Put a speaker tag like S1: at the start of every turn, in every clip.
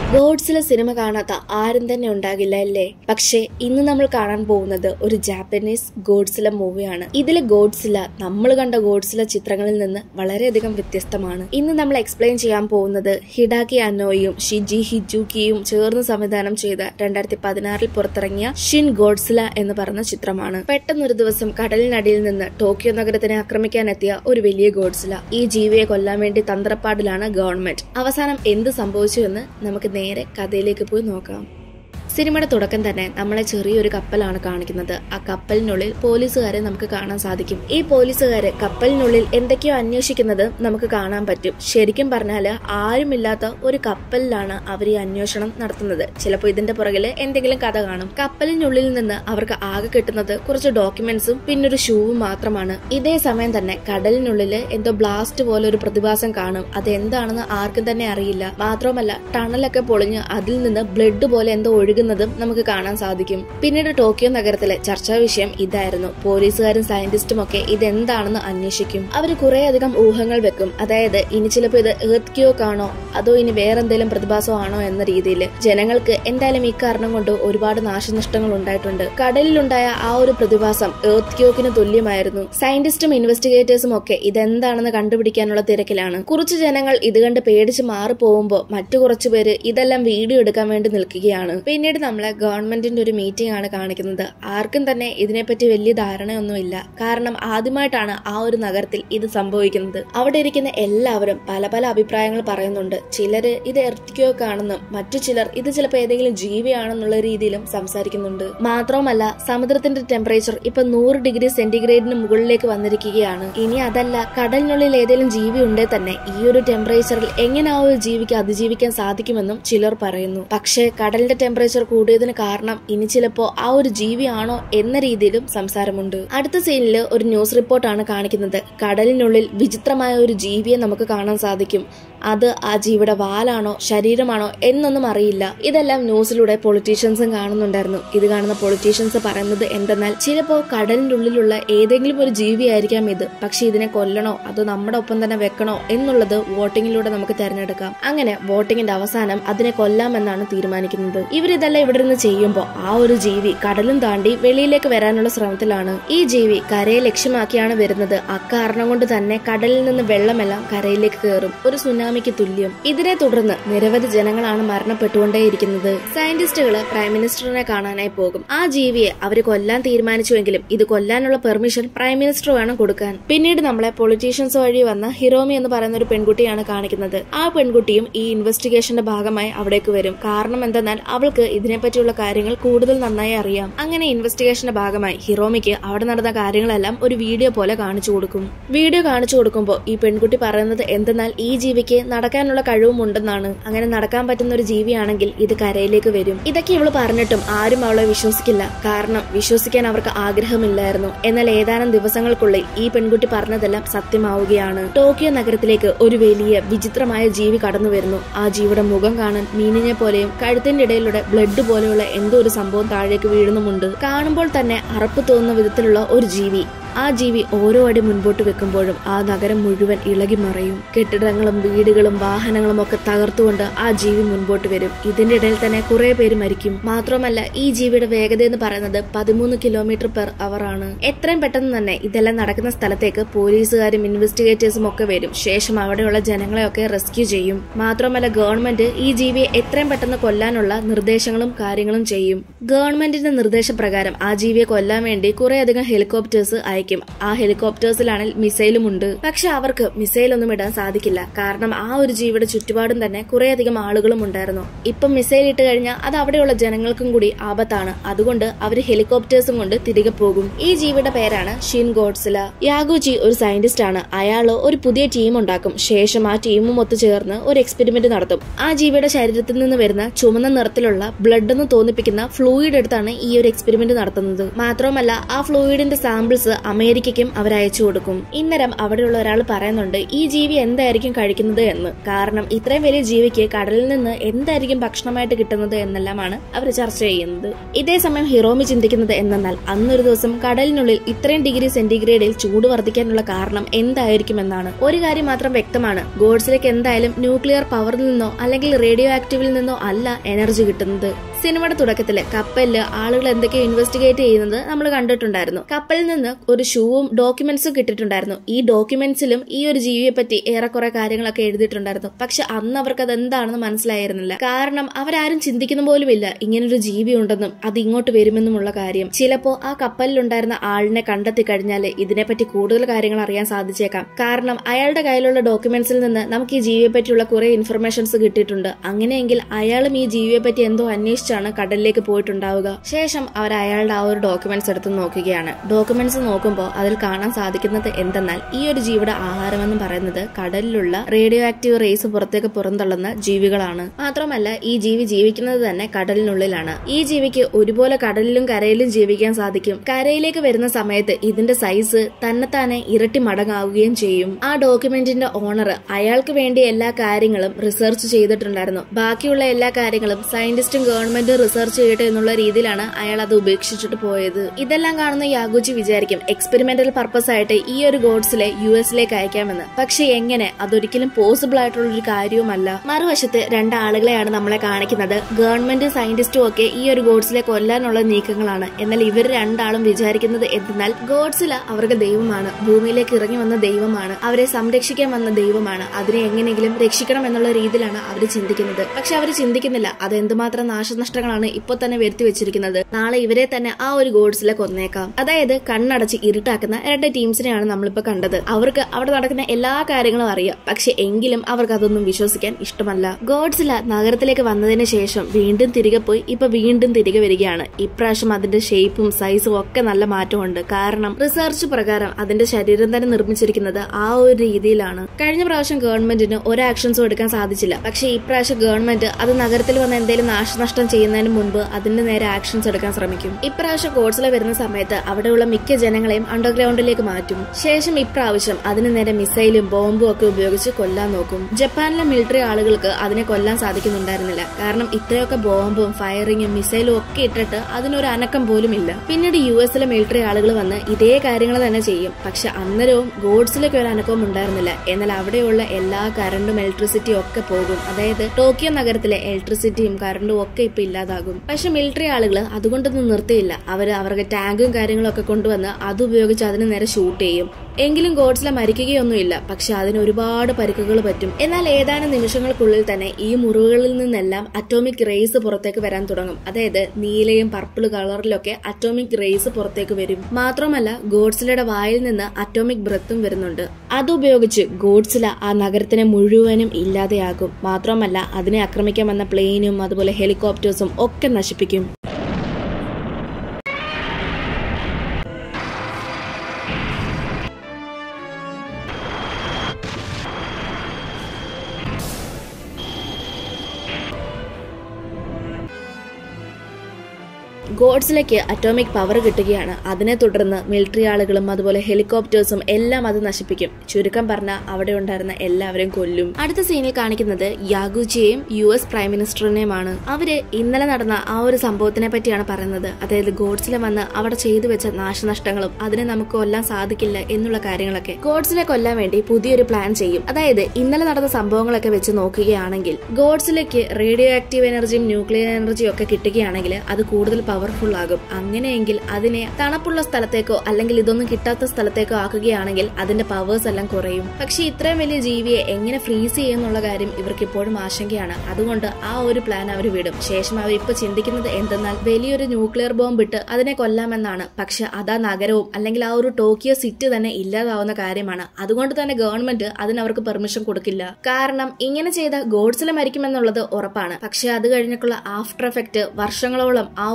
S1: ഗോഡ്സിലെ cinema കാണാത്ത ആരും തന്നെ ഉണ്ടാകില്ല അല്ലേ പക്ഷേ ഇന്ന് നമ്മൾ കാണാൻ പോകുന്നത് ഒരു ജാപ്പനീസ് ഗോഡ്സില മൂവിയാണ് ഇതിലെ ഗോഡ്സില നമ്മൾ കണ്ട ഗോഡ്സില ചിത്രങ്ങളിൽ നിന്ന് വളരെയധികം വ്യത്യസ്തമാണ് ഇന്ന് നമ്മൾ എക്സ്പ്ലെയിൻ ചെയ്യാൻ പോകുന്നത് ഹിഡാക്കി അനോയും ഷിജി ഹിജുക്കിയും ചേർന്ന് സംവിധാനം ചെയ്ത രണ്ടായിരത്തി പതിനാറിൽ പുറത്തിറങ്ങിയ ഷിൻ ഗോഡ്സില എന്ന് പറഞ്ഞ ചിത്രമാണ് പെട്ടെന്നൊരു ദിവസം കടലിനടിയിൽ നിന്ന് ടോക്കിയോ നഗരത്തിനെ ആക്രമിക്കാനെത്തിയ ഒരു വലിയ ഗോഡ്സില ഈ ജീവിയെ കൊല്ലാൻ വേണ്ടി തന്ത്രപ്പാടിലാണ് ഗവൺമെന്റ് അവസാനം എന്ത് സംഭവിച്ചു എന്ന് നമുക്ക് നേരെ കഥയിലേക്ക് പോയി നോക്കാം സിനിമയുടെ തുടക്കം തന്നെ നമ്മളെ ചെറിയൊരു കപ്പലാണ് കാണിക്കുന്നത് ആ കപ്പലിനുള്ളിൽ പോലീസുകാരെ നമുക്ക് കാണാൻ സാധിക്കും ഈ പോലീസുകാര് കപ്പലിനുള്ളിൽ എന്തൊക്കെയോ അന്വേഷിക്കുന്നത് നമുക്ക് കാണാൻ പറ്റും ശരിക്കും പറഞ്ഞാല് ആരുമില്ലാത്ത ഒരു കപ്പലിലാണ് അവർ ഈ അന്വേഷണം നടത്തുന്നത് ചിലപ്പോൾ ഇതിന്റെ പുറകില് എന്തെങ്കിലും കഥ കാണും കപ്പലിനുള്ളിൽ നിന്ന് അവർക്ക് ആകെ കിട്ടുന്നത് കുറച്ച് ഡോക്യുമെന്റ്സും പിന്നൊരു ഷൂവും മാത്രമാണ് ഇതേ സമയം തന്നെ കടലിനുള്ളില് എന്തോ ബ്ലാസ്റ്റ് പോലെ ഒരു പ്രതിഭാസം കാണും അത് എന്താണെന്ന് ആർക്കും തന്നെ അറിയില്ല മാത്രമല്ല ടണലൊക്കെ പൊളിഞ്ഞ് അതിൽ നിന്ന് ബ്ലഡ് പോലെ എന്തോ ഒഴുകുന്നതും നമുക്ക് കാണാൻ സാധിക്കും പിന്നീട് ടോക്കിയോ നഗരത്തിലെ ചർച്ചാ വിഷയം ഇതായിരുന്നു പോലീസുകാരും സയന്റിസ്റ്റും ഒക്കെ ഇതെന്താണെന്ന് അന്വേഷിക്കും അവർ കുറെ അധികം ഊഹങ്ങൾ വെക്കും അതായത് ഇനി ചിലപ്പോൾ ഇത് എർത്ത് ക്യോക്ക് ആണോ അതോ ഇനി വേറെന്തെങ്കിലും പ്രതിഭാസമാണോ എന്ന രീതിയിൽ ജനങ്ങൾക്ക് എന്തായാലും ഈ കാരണം കൊണ്ട് ഒരുപാട് നാശനഷ്ടങ്ങൾ ഉണ്ടായിട്ടുണ്ട് കടലിലുണ്ടായ ആ ഒരു പ്രതിഭാസം എർത്ത് ക്യോക്കിന് തുല്യമായിരുന്നു സയന്റിസ്റ്റും ഇൻവെസ്റ്റിഗേറ്റേഴ്സും ഒക്കെ ഇതെന്താണെന്ന് കണ്ടുപിടിക്കാനുള്ള തിരക്കിലാണ് കുറച്ച് ജനങ്ങൾ ഇത് കണ്ട് പേടിച്ച് മാറി പോകുമ്പോൾ മറ്റു കുറച്ചു പേര് ഇതെല്ലാം വീഡിയോ എടുക്കാൻ വേണ്ടി നിൽക്കുകയാണ് പിന്നീട് നമ്മളെ ഗവൺമെന്റിന്റെ ഒരു മീറ്റിംഗ് ആണ് കാണിക്കുന്നത് ആർക്കും തന്നെ ഇതിനെപ്പറ്റി വലിയ ധാരണയൊന്നുമില്ല കാരണം ആദ്യമായിട്ടാണ് ആ ഒരു നഗരത്തിൽ ഇത് സംഭവിക്കുന്നത് അവിടെ ഇരിക്കുന്ന എല്ലാവരും പല പല അഭിപ്രായങ്ങൾ പറയുന്നുണ്ട് ചിലര് ഇത് എർത്തിക്കോക്ക് ആണെന്നും മറ്റു ചിലർ ഇത് ചിലപ്പോൾ ഏതെങ്കിലും ജീവിയാണെന്നുള്ള രീതിയിലും സംസാരിക്കുന്നുണ്ട് മാത്രവുമല്ല സമുദ്രത്തിന്റെ ടെമ്പറേച്ചർ ഇപ്പൊ നൂറ് ഡിഗ്രി സെന്റിഗ്രേഡിന് മുകളിലേക്ക് വന്നിരിക്കുകയാണ് ഇനി അതല്ല കടലിനുള്ളിൽ ഏതെങ്കിലും ജീവി ഉണ്ടേ തന്നെ ഈ ഒരു ടെമ്പറേച്ചറിൽ എങ്ങനെ ആ ഒരു ജീവിക്ക് അതിജീവിക്കാൻ സാധിക്കുമെന്നും ചിലർ പറയുന്നു പക്ഷേ കടലിന്റെ ടെമ്പറേച്ചർ കൂടിയതിന് കാരണം ഇനി ചിലപ്പോ ആ ഒരു ജീവിയാണോ എന്ന രീതിയിലും സംസാരമുണ്ട് അടുത്ത സീനിൽ ഒരു ന്യൂസ് റിപ്പോർട്ടാണ് കാണിക്കുന്നത് കടലിനുള്ളിൽ വിചിത്രമായ ഒരു ജീവിയെ നമുക്ക് കാണാൻ സാധിക്കും അത് ആ ജീവിയുടെ വാലാണോ ശരീരമാണോ എന്നൊന്നും അറിയില്ല ഇതെല്ലാം ന്യൂസിലൂടെ പൊളിറ്റീഷ്യൻസും കാണുന്നുണ്ടായിരുന്നു ഇത് കാണുന്ന പൊളിറ്റീഷ്യൻസ് പറയുന്നത് എന്തെന്നാൽ ചിലപ്പോ കടലിന്റെ ഉള്ളിലുള്ള ഏതെങ്കിലും ഒരു ജീവിയായിരിക്കാം ഇത് പക്ഷെ ഇതിനെ കൊല്ലണോ അതോ നമ്മുടെ ഒപ്പം തന്നെ വെക്കണോ എന്നുള്ളത് വോട്ടിങ്ങിലൂടെ നമുക്ക് തെരഞ്ഞെടുക്കാം അങ്ങനെ വോട്ടിങ്ങിന്റെ അവസാനം അതിനെ കൊല്ലാമെന്നാണ് തീരുമാനിക്കുന്നത് ഇവരിതെല്ലാം ഇവിടെ നിന്ന് ചെയ്യുമ്പോൾ ആ ഒരു ജീവി കടലും താണ്ടി വെളിയിലേക്ക് വരാനുള്ള ശ്രമത്തിലാണ് ഈ ജീവി കരയെ ലക്ഷ്യമാക്കിയാണ് വരുന്നത് അക്കാരണം കൊണ്ട് തന്നെ കടലിൽ നിന്ന് വെള്ളമെല്ലാം കരയിലേക്ക് കയറും ഒരു സുനാമിക്ക് തുല്യം ഇതിനെ തുടർന്ന് നിരവധി ജനങ്ങളാണ് മരണപ്പെട്ടുകൊണ്ടേയിരിക്കുന്നത് സയന്റിസ്റ്റുകള് പ്രൈം മിനിസ്റ്ററിനെ കാണാനായി പോകും ആ ജീവിയെ അവര് കൊല്ലാൻ തീരുമാനിച്ചുവെങ്കിലും ഇത് കൊല്ലാനുള്ള പെർമിഷൻ പ്രൈം മിനിസ്റ്റർ വേണം കൊടുക്കാൻ പിന്നീട് നമ്മളെ പൊളിറ്റീഷ്യൻസ് വഴി വന്ന ഹിറോമി എന്ന് പറയുന്ന ഒരു പെൺകുട്ടിയാണ് കാണിക്കുന്നത് ആ പെൺകുട്ടിയും ഈ ഇൻവെസ്റ്റിഗേഷന്റെ ഭാഗമായി അവിടേക്ക് വരും കാരണം എന്തെന്നാൽ അവൾക്ക് ഇതിനെപ്പറ്റിയുള്ള കാര്യങ്ങൾ കൂടുതൽ നന്നായി അറിയാം അങ്ങനെ ഇൻവെസ്റ്റിഗേഷന്റെ ഭാഗമായി ഹിറോമിക്ക് അവിടെ നടന്ന കാര്യങ്ങളെല്ലാം ഒരു വീഡിയോ പോലെ കാണിച്ചു കൊടുക്കും വീഡിയോ കാണിച്ചു കൊടുക്കുമ്പോൾ ഈ പെൺകുട്ടി പറയുന്നത് എന്തെന്നാൽ ഈ ജീവിക്ക് നടക്കാനുള്ള കഴിവും ഉണ്ടെന്നാണ് അങ്ങനെ നടക്കാൻ പറ്റുന്ന ഒരു ജീവിയാണെങ്കിൽ ഇത് കരയിലേക്ക് വരും ഇതൊക്കെ ഇവള് പറഞ്ഞിട്ടും ആരും അവളെ വിശ്വസിക്കില്ല കാരണം വിശ്വസിക്കാൻ അവർക്ക് ആഗ്രഹമില്ലായിരുന്നു എന്നാൽ ഏതാനും ദിവസങ്ങൾക്കുള്ളിൽ ഈ പെൺകുട്ടി പറഞ്ഞതെല്ലാം സത്യമാവുകയാണ് ടോക്കിയോ നഗരത്തിലേക്ക് ഒരു വലിയ വിചിത്രമായ ജീവി കടന്നു വരുന്നു ആ ജീവിയുടെ മുഖം കാണാൻ മീനിനെ പോലെയും കഴുത്തിന്റെ ഇടയിലൂടെ ബ്ലഡ് പോലെയുള്ള എന്തോ ഒരു സംഭവം താഴേക്ക് വീഴുന്നുമുണ്ട് കാണുമ്പോൾ തന്നെ അറപ്പ് തോന്നുന്ന വിധത്തിലുള്ള ഒരു ജീവി ആ ജീവി ഓരോ അടി മുൻപോട്ട് വെക്കുമ്പോഴും ആ നഗരം മുഴുവൻ ഇളകി മറയും കെട്ടിടങ്ങളും വീടുകളും വാഹനങ്ങളും ഒക്കെ തകർത്തുകൊണ്ട് ആ ജീവി മുൻപോട്ട് വരും ഇതിന്റെ ഇടയിൽ തന്നെ കുറെ പേര് മരിക്കും മാത്രമല്ല ഈ ജീവിയുടെ വേഗത എന്ന് പറയുന്നത് പതിമൂന്ന് കിലോമീറ്റർ പെർ അവർ ആണ് എത്രയും പെട്ടെന്ന് തന്നെ ഇതെല്ലാം നടക്കുന്ന സ്ഥലത്തേക്ക് പോലീസുകാരും ഇൻവെസ്റ്റിഗേറ്റേഴ്സും ഒക്കെ വരും ശേഷം അവിടെയുള്ള ജനങ്ങളെയൊക്കെ റെസ്ക്യൂ ചെയ്യും മാത്രമല്ല ഗവൺമെന്റ് ഈ ജീവിയെ എത്രയും പെട്ടെന്ന് കൊല്ലാനുള്ള നിർദ്ദേശങ്ങളും കാര്യങ്ങളും ചെയ്യും ഗവൺമെന്റിന്റെ നിർദ്ദേശപ്രകാരം ആ ജീവിയെ കൊല്ലാൻ വേണ്ടി കുറേയധികം ഹെലികോപ്റ്റേഴ്സ് അയക്കും ആ ഹെലികോപ്റ്റേഴ്സിലാണെങ്കിൽ മിസൈലും ഉണ്ട് പക്ഷെ അവർക്ക് മിസൈൽ ഒന്നും ഇടാൻ സാധിക്കില്ല കാരണം ആ ഒരു ജീവിയുടെ ചുറ്റുപാടും തന്നെ കുറേയധികം ആളുകളും ഉണ്ടായിരുന്നു ഇപ്പം മിസൈൽ ഇട്ട് കഴിഞ്ഞാൽ അത് അവിടെയുള്ള ജനങ്ങൾക്കും കൂടി ആപത്താണ് അതുകൊണ്ട് അവർ ഹെലികോപ്റ്റേഴ്സും കൊണ്ട് തിരികെ പോകും ഈ ജീവിയുടെ പേരാണ് ഷിൻ ഗോഡ്സില യാഗുജി ഒരു സയന്റിസ്റ്റ് ആണ് അയാള് ഒരു പുതിയ ടീം ഉണ്ടാക്കും ശേഷം ആ ടീമും ഒത്തുചേർന്ന് ഒരു എക്സ്പെരിമെന്റ് നടത്തും ആ ജീവിയുടെ ശരീരത്തിൽ നിന്ന് വരുന്ന ചുമന്ന നിറത്തിലുള്ള ബ്ലഡ് എന്ന് തോന്നിപ്പിക്കുന്ന ഫ്ലൂയിഡ് എടുത്താണ് ഈ ഒരു എക്സ്പെരിമെന്റ് നടത്തുന്നത് മാത്രമല്ല ആ ഫ്ലൂയിഡിന്റെ സാമ്പിൾസ് അമേരിക്കയ്ക്കും അവർ അയച്ചു കൊടുക്കും ഇന്നരം അവിടെയുള്ള ഒരാൾ പറയുന്നുണ്ട് ഈ ജീവി എന്തായിരിക്കും കഴിക്കുന്നത് എന്ന് കാരണം ഇത്രയും വലിയ ജീവിക്ക് കടലിൽ നിന്ന് എന്തായിരിക്കും ഭക്ഷണമായിട്ട് കിട്ടുന്നത് എന്നെല്ലാമാണ് അവർ ചർച്ച ചെയ്യുന്നത് ഇതേ സമയം ഹിറോമി ചിന്തിക്കുന്നത് എന്തെന്നാൽ അന്നൊരു ദിവസം കടലിനുള്ളിൽ ഇത്രയും ഡിഗ്രി സെന്റിഗ്രേഡിൽ ചൂട് വർദ്ധിക്കാനുള്ള കാരണം എന്തായിരിക്കുമെന്നാണ് ഒരു കാര്യം മാത്രം വ്യക്തമാണ് ഗോഡ്സിലേക്ക് എന്തായാലും ന്യൂക്ലിയർ പവറിൽ നിന്നോ അല്ലെങ്കിൽ റേഡിയോ ആക്റ്റീവിൽ നിന്നോ അല്ല എനർജി കിട്ടുന്നത് സിനിമയുടെ തുടക്കത്തില് കപ്പലില് ആളുകൾ എന്തൊക്കെയോ ഇൻവെസ്റ്റിഗേറ്റ് ചെയ്യുന്നത് നമ്മൾ കണ്ടിട്ടുണ്ടായിരുന്നു കപ്പലിൽ നിന്ന് ഒരു ഷൂവും ഡോക്യുമെന്റ്സും കിട്ടിയിട്ടുണ്ടായിരുന്നു ഈ ഡോക്യുമെന്റ്സിലും ഈ ഒരു ജീവിയെ പറ്റി ഏറെക്കുറെ കാര്യങ്ങളൊക്കെ എഴുതിയിട്ടുണ്ടായിരുന്നു പക്ഷെ അന്ന് അവർക്ക് അത് എന്താണെന്ന് മനസ്സിലായിരുന്നില്ല കാരണം അവരാരും ചിന്തിക്കുന്ന പോലുമില്ല ഇങ്ങനൊരു ജീവി ഉണ്ടെന്നും അത് ഇങ്ങോട്ട് വരുമെന്നുമുള്ള കാര്യം ചിലപ്പോ ആ കപ്പലിലുണ്ടായിരുന്ന ആളിനെ കണ്ടെത്തി കഴിഞ്ഞാല് ഇതിനെപ്പറ്റി കൂടുതൽ കാര്യങ്ങൾ അറിയാൻ സാധിച്ചേക്കാം കാരണം അയാളുടെ കയ്യിലുള്ള ഡോക്യുമെന്റ്സിൽ നിന്ന് നമുക്ക് ഈ ജീവിയെ പറ്റിയുള്ള കുറെ ഇൻഫർമേഷൻസ് കിട്ടിയിട്ടുണ്ട് അങ്ങനെയെങ്കിൽ അയാളും ഈ ജീവിയെ പറ്റി എന്തോ അന്വേഷിച്ചാണ് കടലിലേക്ക് പോയിട്ടുണ്ടാവുക ശേഷം അവർ അയാളുടെ ആ ഒരു ഡോക്യുമെന്റ്സ് എടുത്ത് നോക്കുകയാണ് ഡോക്യുമെന്റ്സ് നോക്കുമ്പോൾ അതിൽ കാണാൻ സാധിക്കുന്നത് എന്തെന്നാൽ ഈ ഒരു ജീവിയുടെ ആഹാരമെന്ന് പറയുന്നത് കടലിലുള്ള റേഡിയോ ആക്റ്റീവ് റേസ് പുറത്തേക്ക് പുറന്തള്ളുന്ന ജീവികളാണ് മാത്രമല്ല ഈ ജീവി ജീവിക്കുന്നത് തന്നെ കടലിനുള്ളിലാണ് ഈ ജീവിക്ക് ഒരുപോലെ കടലിലും കരയിലും ജീവിക്കാൻ സാധിക്കും കരയിലേക്ക് വരുന്ന സമയത്ത് ഇതിന്റെ സൈസ് തന്നെത്താനെ ഇരട്ടി മടങ്ങാവുകയും ചെയ്യും ആ ഡോക്യുമെന്റിന്റെ ഓണർ അയാൾക്ക് വേണ്ടി എല്ലാ കാര്യങ്ങളും റിസർച്ച് ചെയ്തിട്ടുണ്ടായിരുന്നു ബാക്കിയുള്ള എല്ലാ കാര്യങ്ങളും സയന്റിസ്റ്റും ഗവൺമെന്റും റിസർച്ച് ചെയ്യട്ടെ എന്നുള്ള രീതിയിലാണ് അയാൾ അത് ഉപേക്ഷിച്ചിട്ട് പോയത് ഇതെല്ലാം കാണുന്ന യാഗുച്ചി വിചാരിക്കും എക്സ്പെരിമെന്റൽ പർപ്പസ് ആയിട്ട് ഈ ഒരു ഗോഡ്സിലെ യു എസിലേക്ക് അയക്കാമെന്ന് പക്ഷെ എങ്ങനെ അതൊരിക്കലും പോസിബിൾ ആയിട്ടുള്ള ഒരു കാര്യവുമല്ല മറുവശത്ത് രണ്ടാളുകളെയാണ് നമ്മളെ കാണിക്കുന്നത് ഗവൺമെന്റും സയന്റിസ്റ്റും ഒക്കെ ഈ ഒരു ഗോഡ്സിലെ കൊല്ലാനുള്ള നീക്കങ്ങളാണ് എന്നാൽ ഇവർ രണ്ടാളും വിചാരിക്കുന്നത് എന്തെന്നാൽ ഗോഡ്സില അവർക്ക് ദൈവമാണ് ഭൂമിയിലേക്ക് ഇറങ്ങി വന്ന ദൈവമാണ് അവരെ സംരക്ഷിക്കാൻ വന്ന ദൈവമാണ് അതിനെ എങ്ങനെയെങ്കിലും രക്ഷിക്കണം എന്നുള്ള രീതിയിലാണ് അവർ ചിന്തിക്കുന്നത് പക്ഷെ അവർ ചിന്തിക്കുന്നില്ല അത് എന്തുമാത്രം നാശനഷ്ടങ്ങളാണ് ഇപ്പൊ തന്നെ വരുത്തി വെച്ചിരിക്കുന്നത് നാളെ ഇവരെ തന്നെ ആ ഒരു ഗോഡ്സിലെ കൊന്നേക്കാം അതായത് കണ്ണടച്ച് ഇരുട്ടാക്കുന്ന രണ്ട് ടീംസിനെയാണ് നമ്മളിപ്പോ കണ്ടത് അവർക്ക് അവിടെ നടക്കുന്ന എല്ലാ കാര്യങ്ങളും അറിയാം പക്ഷെ എങ്കിലും അവർക്ക് അതൊന്നും വിശ്വസിക്കാൻ ഇഷ്ടമല്ല ഗോഡ്സില നഗരത്തിലേക്ക് വന്നതിന് ശേഷം വീണ്ടും തിരികെ പോയി ഇപ്പൊ വീണ്ടും തിരികെ വരികയാണ് ഇപ്രാവശ്യം അതിന്റെ ഷേപ്പും സൈസും ഒക്കെ നല്ല മാറ്റമുണ്ട് കാരണം റിസർച്ച് പ്രകാരം അതിന്റെ ശരീരം തന്നെ നിർമ്മിച്ചിരിക്കുന്നത് ആ ഒരു രീതിയിലാണ് കഴിഞ്ഞ പ്രാവശ്യം ഗവൺമെന്റിന് ഒരു ആക്ഷൻസും എടുക്കാൻ സാധിച്ചില്ല പക്ഷെ ഇപ്രാവശ്യം ഗവൺമെന്റ് അത് നഗരത്തിൽ വന്ന എന്തെങ്കിലും നാശനഷ്ടം ചെയ്യുന്നതിന് മുൻപ് അതിന്റെ നേരെ ആക്ഷൻസ് എടുക്കാൻ ശ്രമിക്കും ഇപ്രാവശ്യം കോഴ്സിൽ വരുന്ന സമയത്ത് അവിടെയുള്ള മിക്ക ജനങ്ങളെയും അണ്ടർഗ്രൗണ്ടിലേക്ക് മാറ്റും ശേഷം ഇപ്രാവശ്യം അതിന് നേരെ മിസൈലും ബോംബും ഒക്കെ ഉപയോഗിച്ച് കൊല്ലാൻ നോക്കും ജപ്പാനിലെ മിലിറ്ററി ആളുകൾക്ക് അതിനെ കൊല്ലാൻ സാധിക്കുന്നുണ്ടായിരുന്നില്ല കാരണം ഇത്രയൊക്കെ ബോംബും ഫയറിങ്ങും മിസൈലും ഒക്കെ ഇട്ടിട്ട് അതിനൊരു അനക്കം പോലും ഇല്ല പിന്നീട് യു എസിലെ മിലിറ്ററി ആളുകൾ വന്ന് ഇതേ കാര്യങ്ങൾ തന്നെ ചെയ്യും പക്ഷെ അന്നേരവും ഗോഡ്സിലേക്ക് ഒരു അനക്കവും ഉണ്ടായിരുന്നില്ല എന്നാൽ അവിടെയുള്ള എല്ലാ കറണ്ടും ഇലക്ട്രിസിറ്റിയും ഒക്കെ പോകും അതായത് ടോക്കിയോ നഗരത്തിലെ ഇലക്ട്രിസിറ്റിയും കറണ്ടും ഒക്കെ ഇപ്പൊ ഇല്ലാതാകും പക്ഷെ മിലിറ്ററി ആളുകൾ അതുകൊണ്ടൊന്നും നിർത്തിയില്ല അവർ അവർക്ക് ടാങ്കും കാര്യങ്ങളും ഒക്കെ കൊണ്ടുവന്ന് അത് ഉപയോഗിച്ച് അതിന് നേരെ ഷൂട്ട് ചെയ്യും എങ്കിലും ഗോഡ്സിലെ മരിക്കുകയൊന്നുമില്ല പക്ഷെ അതിന് ഒരുപാട് പരിക്കുകൾ പറ്റും എന്നാൽ ഏതാനും നിമിഷങ്ങൾക്കുള്ളിൽ തന്നെ ഈ മുറിവുകളിൽ നിന്നെല്ലാം അറ്റോമിക് റേസ് പുറത്തേക്ക് വരാൻ തുടങ്ങും അതായത് നീലയും പർപ്പിൾ കളറിലൊക്കെ അറ്റോമിക് റേസ് പുറത്തേക്ക് വരും മാത്രമല്ല ഗോഡ്സിലയുടെ വായിൽ നിന്ന് അറ്റോമിക് ബ്രത്തും വരുന്നുണ്ട് അതുപയോഗിച്ച് ഗോഡ്സില ആ നഗരത്തിനെ മുഴുവനും ഇല്ലാതെയാകും മാത്രമല്ല അതിനെ ആക്രമിക്കാൻ വന്ന പ്ലെയിനും അതുപോലെ ഹെലികോപ്റ്റേഴ്സും ഒക്കെ നശിപ്പിക്കും ഗോഡ്സിലേക്ക് അറ്റോമിക് പവർ കിട്ടുകയാണ് അതിനെ തുടർന്ന് മിലിറ്ററി ആളുകളും അതുപോലെ ഹെലികോപ്റ്റേഴ്സും എല്ലാം അത് നശിപ്പിക്കും ചുരുക്കം പറഞ്ഞ അവിടെ ഉണ്ടായിരുന്ന എല്ലാവരെയും കൊല്ലും അടുത്ത സീനിൽ കാണിക്കുന്നത് യാഗുജിയെയും യു എസ് പ്രൈം മിനിസ്റ്ററിനെയുമാണ് അവര് ഇന്നലെ നടന്ന ആ ഒരു സംഭവത്തിനെ പറ്റിയാണ് പറയുന്നത് അതായത് ഗോഡ്സിലെ വന്ന് അവിടെ ചെയ്തു വെച്ച നാശനഷ്ടങ്ങളും അതിനെ നമുക്ക് കൊല്ലാൻ സാധിക്കില്ല എന്നുള്ള കാര്യങ്ങളൊക്കെ ഗോഡ്സിലെ കൊല്ലാൻ വേണ്ടി പുതിയൊരു പ്ലാൻ ചെയ്യും അതായത് ഇന്നലെ നടന്ന സംഭവങ്ങളൊക്കെ വെച്ച് നോക്കുകയാണെങ്കിൽ ഗോഡ്സിലേക്ക് റേഡിയോ ആക്റ്റീവ് എനർജിയും ന്യൂക്ലിയർ എനർജിയും ഒക്കെ കിട്ടുകയാണെങ്കിൽ അത് കൂടുതൽ പവർഫുൾ ആകും അങ്ങനെയെങ്കിൽ അതിനെ തണുപ്പുള്ള സ്ഥലത്തേക്കോ അല്ലെങ്കിൽ ഇതൊന്നും കിട്ടാത്ത സ്ഥലത്തേക്കോ ആക്കുകയാണെങ്കിൽ അതിന്റെ പവേഴ്സ് എല്ലാം കുറയും പക്ഷെ ഇത്രയും വലിയ ജീവിയെ എങ്ങനെ ഫ്രീസ് ചെയ്യുന്നുള്ള കാര്യം ഇവർക്ക് ഇപ്പോഴും ആശങ്കയാണ് അതുകൊണ്ട് ആ ഒരു പ്ലാൻ അവർ വിടും ശേഷം അവർ ഇപ്പൊ ചിന്തിക്കുന്നത് എന്തെന്നാൽ വലിയൊരു ന്യൂക്ലിയർ ബോംബ് ഇട്ട് അതിനെ കൊല്ലാമെന്നാണ് പക്ഷെ അതാ നഗരവും അല്ലെങ്കിൽ ആ ഒരു ടോക്കിയോ സിറ്റി തന്നെ ഇല്ലാതാവുന്ന കാര്യമാണ് അതുകൊണ്ട് തന്നെ ഗവൺമെന്റ് അതിന് അവർക്ക് പെർമിഷൻ കൊടുക്കില്ല കാരണം ഇങ്ങനെ ചെയ്ത ഗോഡ്സിലെ മരിക്കുമെന്നുള്ളത് ഉറപ്പാണ് പക്ഷെ അത് കഴിഞ്ഞിട്ടുള്ള ആഫ്റ്റർ എഫക്ട് വർഷങ്ങളോളം ആ ഒരു സിറ്റി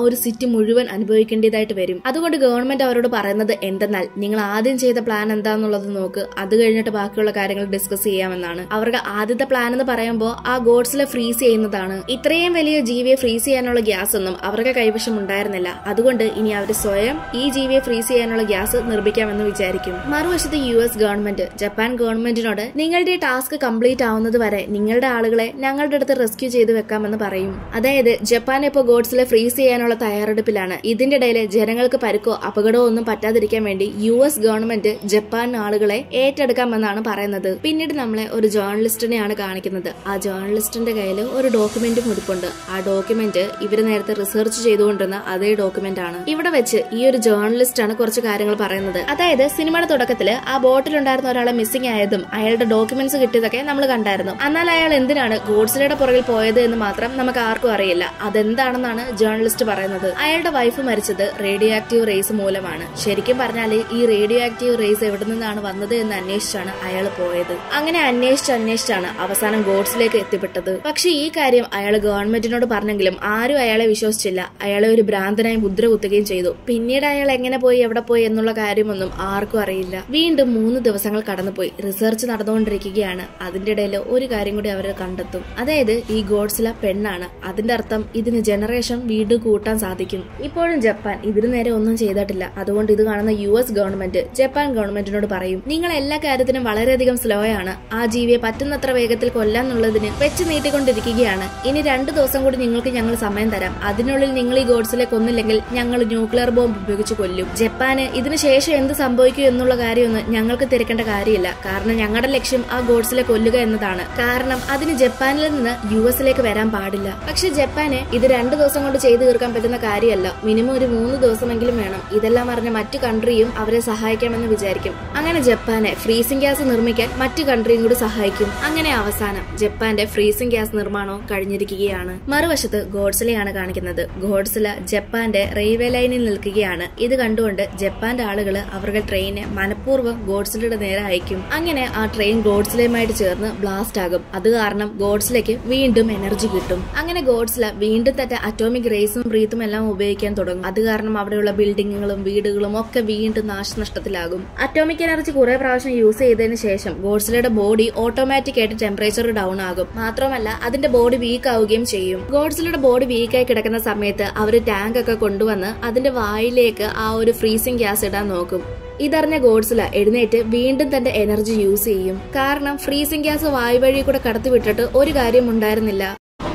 S1: സിറ്റി മുഴുവൻ അനുഭവിക്കേണ്ടതായിട്ട് വരും അതുകൊണ്ട് ഗവൺമെന്റ് അവരോട് പറയുന്നത് എന്തെന്നാൽ നിങ്ങൾ ആദ്യം ചെയ്ത പ്ലാൻ എന്താന്നുള്ളത് നോക്ക് അത് കഴിഞ്ഞിട്ട് ബാക്കിയുള്ള കാര്യങ്ങൾ ഡിസ്കസ് ചെയ്യാമെന്നാണ് അവരുടെ ആദ്യത്തെ പ്ലാൻ എന്ന് പറയുമ്പോൾ ആ ഗോഡ്സിലെ ഫ്രീസ് ചെയ്യുന്നതാണ് ഇത്രയും വലിയ ജീവിയെ ഫ്രീസ് ചെയ്യാനുള്ള ഗ്യാസ് ഒന്നും അവരുടെ കൈവശം ഉണ്ടായിരുന്നില്ല അതുകൊണ്ട് ഇനി അവർ സ്വയം ഈ ജീവിയെ ഫ്രീസ് ചെയ്യാനുള്ള ഗ്യാസ് നിർമ്മിക്കാമെന്ന് വിചാരിക്കും മറുവശത്ത് യു എസ് ഗവൺമെന്റ് ജപ്പാൻ ഗവൺമെന്റിനോട് നിങ്ങളുടെ ടാസ്ക് കംപ്ലീറ്റ് ആവുന്നത് വരെ നിങ്ങളുടെ ആളുകളെ ഞങ്ങളുടെ അടുത്ത് റെസ്ക്യൂ ചെയ്ത് വെക്കാമെന്ന് പറയും അതായത് ജപ്പാൻ ഇപ്പോൾ ഗോഡ്സിലെ ഫ്രീസ് ചെയ്യാനുള്ള തയ്യാറെടുപ്പിലാണ് ഇതിന്റെ ഇടയിൽ ജനങ്ങൾക്ക് പരുക്കോ അപകടമോ ഒന്നും പറ്റാതിരിക്കാൻ വേണ്ടി യു എസ് ഗവൺമെന്റ് ജപ്പാൻ ആളുകളെ ഏറ്റെടുക്കാമെന്നാണ് പറയുന്നത് പിന്നീട് നമ്മളെ ഒരു ജേർണലിസ്റ്റിനെയാണ് കാണിക്കുന്നത് ആ ജേർണലിസ്റ്റിന്റെ കയ്യിൽ ഒരു ഡോക്യുമെന്റും ഇരിപ്പുണ്ട് ആ ഡോക്യുമെന്റ് ഇവര് നേരത്തെ റിസർച്ച് ചെയ്തുകൊണ്ടിരുന്ന അതേ ഡോക്യുമെന്റ് ആണ് ഇവിടെ വെച്ച് ഈ ഒരു ജേർണലിസ്റ്റ് ആണ് കുറച്ച് കാര്യങ്ങൾ പറയുന്നത് അതായത് സിനിമയുടെ തുടക്കത്തില് ആ ബോട്ടിലുണ്ടായിരുന്ന ഒരാളെ മിസ്സിംഗ് ആയതും അയാളുടെ ഡോക്യുമെന്റ്സ് കിട്ടിയതൊക്കെ നമ്മൾ കണ്ടായിരുന്നു എന്നാൽ അയാൾ എന്തിനാണ് ഗോഡ്സിലയുടെ പുറകിൽ പോയത് എന്ന് മാത്രം നമുക്ക് ആർക്കും അറിയില്ല അതെന്താണെന്നാണ് ജേർണലിസ്റ്റ് പറയുന്നത് അയാളുടെ വൈഫ് മരിച്ചത് റേഡിയോ ആക്റ്റീവ് റേസ് മൂലമാണ് ശരിക്കും പറഞ്ഞാല് ഈ റേഡിയോ ആക്റ്റീവ് റേസ് എവിടെ നിന്നാണ് വന്നത് എന്ന് അന്വേഷിച്ചാണ് അയാൾ പോയത് അങ്ങനെ അന്വേഷിച്ച് അന്വേഷിച്ചാണ് അവസാനം ഗോഡ്സിലേക്ക് എത്തിപ്പെട്ടത് പക്ഷെ ഈ കാര്യം അയാൾ ഗവൺമെന്റിനോട് പറഞ്ഞെങ്കിലും ആരും അയാളെ വിശ്വസിച്ചില്ല അയാളെ ഒരു ഭ്രാന്തനായി മുദ്ര കുത്തുകയും ചെയ്തു പിന്നീട് അയാൾ എങ്ങനെ പോയി എവിടെ പോയി എന്നുള്ള കാര്യമൊന്നും ആർക്കും അറിയില്ല വീണ്ടും മൂന്ന് ദിവസങ്ങൾ കടന്നുപോയി റിസർച്ച് നടന്നുകൊണ്ടിരിക്കുകയാണ് അതിന്റെ ഇടയിൽ ഒരു കാര്യം കൂടി അവർ കണ്ടെത്തും അതായത് ഈ ഗോഡ്സില പെണ്ണാണ് അതിന്റെ അർത്ഥം ഇതിന് ജനറേഷൻ വീണ്ടും കൂട്ടാൻ സാധിക്കും ഇപ്പോഴും ജപ്പാൻ ഇതിനു നേരെ ഒന്നും ചെയ്തിട്ടില്ല അതുകൊണ്ട് ഇത് കാണുന്ന യു എസ് ഗവൺമെന്റ് ജപ്പാൻ ഗവൺമെന്റിനോട് പറയും നിങ്ങൾ എല്ലാ കാര്യത്തിനും വളരെയധികം സ്ലോ ആണ് ആ ജീവിയെ പറ്റുന്നത്ര വേഗത്തിൽ കൊല്ലാന്നുള്ളതിന് വെച്ച് നീട്ടിക്കൊണ്ടിരിക്കുകയാണ് ഇനി രണ്ടു ദിവസം കൂടി നിങ്ങൾക്ക് ഞങ്ങൾ സമയം തരാം അതിനുള്ളിൽ നിങ്ങൾ ഈ ഗോഡ്സിലെ കൊന്നില്ലെങ്കിൽ ഞങ്ങൾ ന്യൂക്ലിയർ ബോംബ് ഉപയോഗിച്ച് കൊല്ലും ജപ്പാന് ഇതിനു ശേഷം എന്ത് സംഭവിക്കും എന്നുള്ള കാര്യമൊന്നും ഞങ്ങൾക്ക് തിരക്കേണ്ട കാര്യമില്ല കാരണം ഞങ്ങളുടെ ലക്ഷ്യം ആ ഗോഡ്സിലെ കൊല്ലുക എന്നതാണ് കാരണം അതിന് ജപ്പാനിൽ നിന്ന് യു എസിലേക്ക് വരാൻ പാടില്ല പക്ഷെ ജപ്പാന് ഇത് രണ്ടു ദിവസം കൊണ്ട് ചെയ്തു തീർക്കാൻ പറ്റുന്ന കാര്യമല്ല മിനിമം ഒരു മൂന്ന് ദിവസമെങ്കിലും വേണം ഇതെല്ലാം അറിഞ്ഞ മറ്റു കൺട്രിയും അവരെ സഹായിക്കാമെന്ന് വിചാരിക്കും അങ്ങനെ ജപ്പാനെ ഫ്രീസിംഗ് ഗ്യാസ് നിർമ്മിക്കാൻ മറ്റു കൺട്രിയും കൂടി സഹായിക്കും അങ്ങനെ അവസാനം ജപ്പാന്റെ ഫ്രീസിംഗ് ഗ്യാസ് നിർമ്മാണവും കഴിഞ്ഞിരിക്കുകയാണ് മറുവശത്ത് ഗോഡ്സിലെയാണ് കാണിക്കുന്നത് ഗോഡ്സില ജപ്പാന്റെ റെയിൽവേ ലൈനിൽ നിൽക്കുകയാണ് ഇത് കണ്ടുകൊണ്ട് ജപ്പാന്റെ ആളുകൾ അവരുടെ ട്രെയിനെ മനഃപൂർവ്വം ഗോഡ്സിലയുടെ നേരെ അയക്കും അങ്ങനെ ആ ട്രെയിൻ ഗോഡ്സിലയുമായിട്ട് ചേർന്ന് ബ്ലാസ്റ്റ് ആകും അത് കാരണം ഗോഡ്സിലേക്ക് വീണ്ടും എനർജി കിട്ടും അങ്ങനെ ഗോഡ്സില വീണ്ടും തന്നെ അറ്റോമിക് റേസും ബ്രീത്തും എല്ലാം ഉപയോഗിക്കാൻ തുടങ്ങും അത് കാരണം അവിടെയുള്ള ബിൽഡിങ്ങുകളും വീടുകളും ഒക്കെ വീണ്ടും നാശനഷ്ടത്തിലാകും അറ്റോമിക് എനർജി കുറെ പ്രാവശ്യം യൂസ് ചെയ്തതിന് ശേഷം ഗോഡ്സിലയുടെ ബോഡി ഓട്ടോമാറ്റിക് ആയിട്ട് ടെമ്പറേച്ചർ ഡൗൺ ആകും മാത്രമല്ല അതിന്റെ ബോഡി വീക്ക് ആവുകയും ചെയ്യും ഗോഡ്സിലയുടെ ബോഡി വീക്കായി കിടക്കുന്ന സമയത്ത് അവർ ടാങ്ക് ഒക്കെ കൊണ്ടുവന്ന് അതിന്റെ വായിലേക്ക് ആ ഒരു ഫ്രീസിംഗ് ഗ്യാസ് ഇടാൻ നോക്കും ഇതറിഞ്ഞ ഗോഡ്സില എഴുന്നേറ്റ് വീണ്ടും തന്റെ എനർജി യൂസ് ചെയ്യും കാരണം ഫ്രീസിംഗ് ഗ്യാസ് വായു വഴി കൂടെ കടത്തിവിട്ടിട്ട് ഒരു കാര്യം ഉണ്ടായിരുന്നില്ല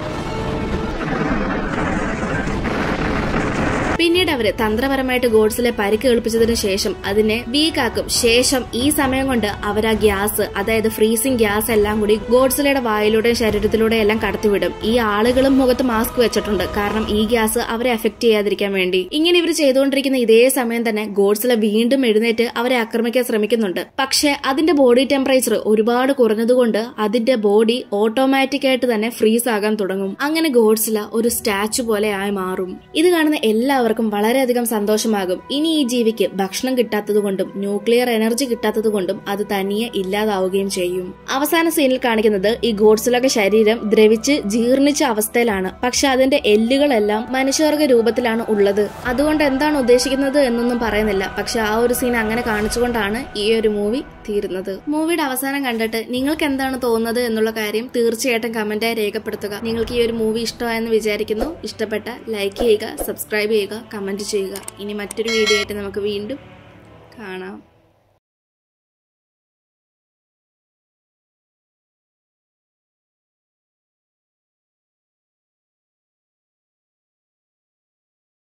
S1: പിന്നീട് അവര് തന്ത്രപരമായിട്ട് ഗോഡ്സിലെ പരിക്ക് കേൾപ്പിച്ചതിന് ശേഷം അതിനെ വീക്കാക്കും ശേഷം ഈ സമയം കൊണ്ട് അവർ ആ ഗ്യാസ് അതായത് ഫ്രീസിംഗ് ഗ്യാസ് എല്ലാം കൂടി ഗോഡ്സിലയുടെ വായിലൂടെ ശരീരത്തിലൂടെ എല്ലാം കടത്തിവിടും ഈ ആളുകളും മുഖത്ത് മാസ്ക് വെച്ചിട്ടുണ്ട് കാരണം ഈ ഗ്യാസ് അവരെ എഫക്ട് ചെയ്യാതിരിക്കാൻ വേണ്ടി ഇങ്ങനെ ഇവർ ചെയ്തുകൊണ്ടിരിക്കുന്ന ഇതേ സമയം തന്നെ ഗോഡ്സില വീണ്ടും എഴുന്നേറ്റ് അവരെ ആക്രമിക്കാൻ ശ്രമിക്കുന്നുണ്ട് പക്ഷെ അതിന്റെ ബോഡി ടെമ്പറേച്ചർ ഒരുപാട് കുറഞ്ഞതുകൊണ്ട് അതിന്റെ ബോഡി ഓട്ടോമാറ്റിക് ആയിട്ട് തന്നെ ഫ്രീസ് ആകാൻ തുടങ്ങും അങ്ങനെ ഗോഡ്സില ഒരു സ്റ്റാച്ചു പോലെ ആയി മാറും ഇത് കാണുന്ന എല്ലാവർക്കും വളരെയധികം സന്തോഷമാകും ഇനി ഈ ജീവിക്ക് ഭക്ഷണം കിട്ടാത്തതുകൊണ്ടും ന്യൂക്ലിയർ എനർജി കിട്ടാത്തതുകൊണ്ടും അത് തനിയെ ഇല്ലാതാവുകയും ചെയ്യും അവസാന സീനിൽ കാണിക്കുന്നത് ഈ ഗോഡ്സിലൊക്കെ ശരീരം ദ്രവിച്ച് ജീർണിച്ച അവസ്ഥയിലാണ് പക്ഷെ അതിന്റെ എല്ലുകളെല്ലാം മനുഷ്യവർഗ രൂപത്തിലാണ് ഉള്ളത് അതുകൊണ്ട് എന്താണ് ഉദ്ദേശിക്കുന്നത് എന്നൊന്നും പറയുന്നില്ല പക്ഷെ ആ ഒരു സീൻ അങ്ങനെ കാണിച്ചുകൊണ്ടാണ് ഈ ഒരു മൂവി തീരുന്നത് മൂവിയുടെ അവസാനം കണ്ടിട്ട് നിങ്ങൾക്ക് എന്താണ് തോന്നുന്നത് എന്നുള്ള കാര്യം തീർച്ചയായിട്ടും കമന്റായി രേഖപ്പെടുത്തുക നിങ്ങൾക്ക് ഈ ഒരു മൂവി ഇഷ്ടമായെന്ന് വിചാരിക്കുന്നു ഇഷ്ടപ്പെട്ട ലൈക്ക് ചെയ്യുക സബ്സ്ക്രൈബ് ചെയ്യുക കമന്റ് ചെയ്യുക ഇനി മറ്റൊരു വീഡിയോ ആയിട്ട് നമുക്ക് വീണ്ടും കാണാം